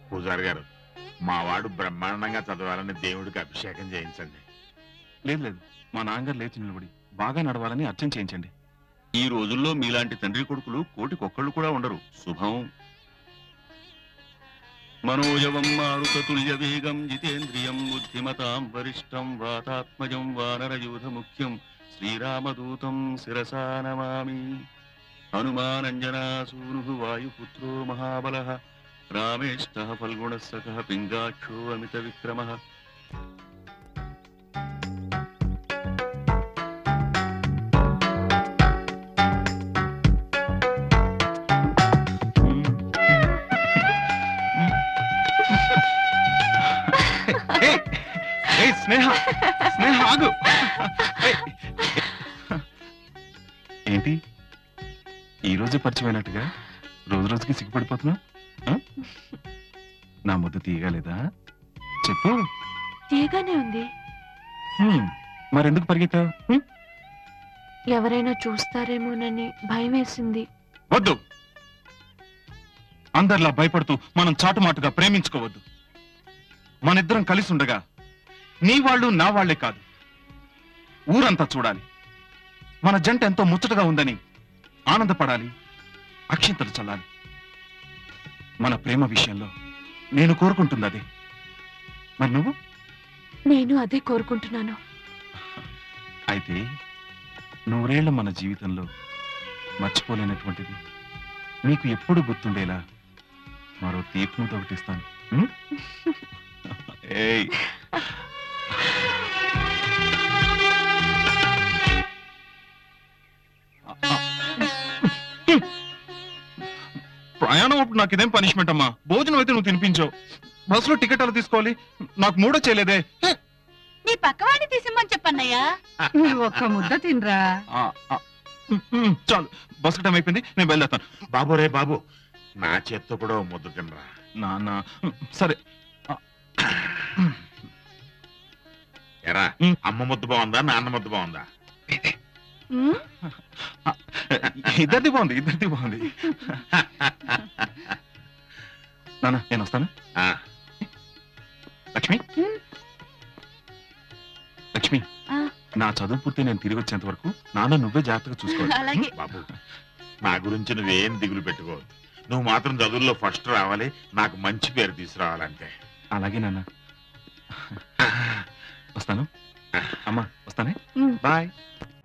పూజారి గారు మా వాడు బ్రహ్మాండంగా చదవాలని దేవుడికి అభిషేకం చేయించండి లేదు లేదు మా నాన్నగారు లేచి నిలబడి బాగా నడవాలని అర్చన చేయించండి ఈ రోజుల్లో మీలాంటి తండ్రి కొడుకులు కోటికొక్కళ్ళు కూడా ఉండరు శుభం మనోజవం మారుతతుల్య వేగం జితేంద్రియం బుద్ధిమతాం వరిష్టం వాతాత్మజం వానరయూధ ముఖ్యం శ్రీరామదూతం శిరసా నమామి హనుమానంజనాసూను వాయుపుత్రో మహాబల రామేష్ట ఫల్గుణస్సఖ పింగాక్షో అమిత విక్రమ ఏయ్, ఏయ్, స్నేహ స్నేహ ఆగు ఏయ్. ఏంటి ఈ రోజే పరిచయమైనట్టుగా రోజు రోజుకి సిగ్గుపడిపోతున్నా నా ముద్దు తీయగలేదా చెప్పు తీయగానే ఉంది హ్మ్, మరెందుకు పరిగెత్తావు హ్మ్? ఎవరైనా చూస్తారేమోనని భయం వేసింది వద్దు అందరిలా భయపడుతూ మనం చాటుమాటుగా ప్రేమించుకోవద్దు మనిద్దరం కలిసి ఉండగా నీ వాళ్ళు నా వాళ్లే కాదు ఊరంతా చూడాలి మన జంట ఎంతో ముచ్చటగా ఉందని ఆనందపడాలి అక్షింతలు చల్లాలి మన ప్రేమ విషయంలో నేను కోరుకుంటుంది అదే మరి నువ్వు నేను అదే కోరుకుంటున్నాను అయితే నూరేళ్ల మన జీవితంలో మర్చిపోలేనటువంటిది నీకు ఎప్పుడు గుర్తుండేలా మరో తీర్పును ఒకటిస్తాను ఉం? ఏయ్ ప్రయాణం అప్పుడు నాకు ఇదేం పనిష్మెంట్ అమ్మా భోజనం అయితే నువ్వు తినిపించావు బస్సులో టికెట్ ఎలా తీసుకోవాలి నాకు మూడో చేయలేదే నీ పక్కవాడిని తీసిమ్మని చెప్పన్నయ్యా నువ్వు ఒక్క ముద్ద తినరా ఆ, ఆ, ఉమ్, ఉమ్, చాలు బస్సు టైం అయిపోయింది నేను బయలుదేరుతాను బాబు రే బాబు నా చేత్తో కూడా ఓ ముద్దు తినరా నాన్న ఉమ్, సరే ఎరా ఉమ్. అమ్మ ముద్దు బాగుందా నాన్న ముద్దు బాగుందా ఉమ్, ఇద్దరిది బాగుంది ఇద్దరిది బాగుంది నాన్న నేను వస్తాను ఆ, లక్ష్మి ఉమ్. లక్ష్మి ఆ. నా చదువు పూర్తి నేను తిరిగి వచ్చేంత వరకు నాన్న నువ్వే జాగ్రత్తగా చూసుకోవాలి అలాగే బాబు నా గురించి నువ్వేం దిగులు పెట్టుకోవద్దు నువ్వు మాత్రం చదువుల్లో ఫస్ట్ రావాలి నాకు మంచి పేరు తీసుకురావాలంతే అలాగే నాన్న వస్తాను అమ్మా వస్తానే ఉమ్. బాయ్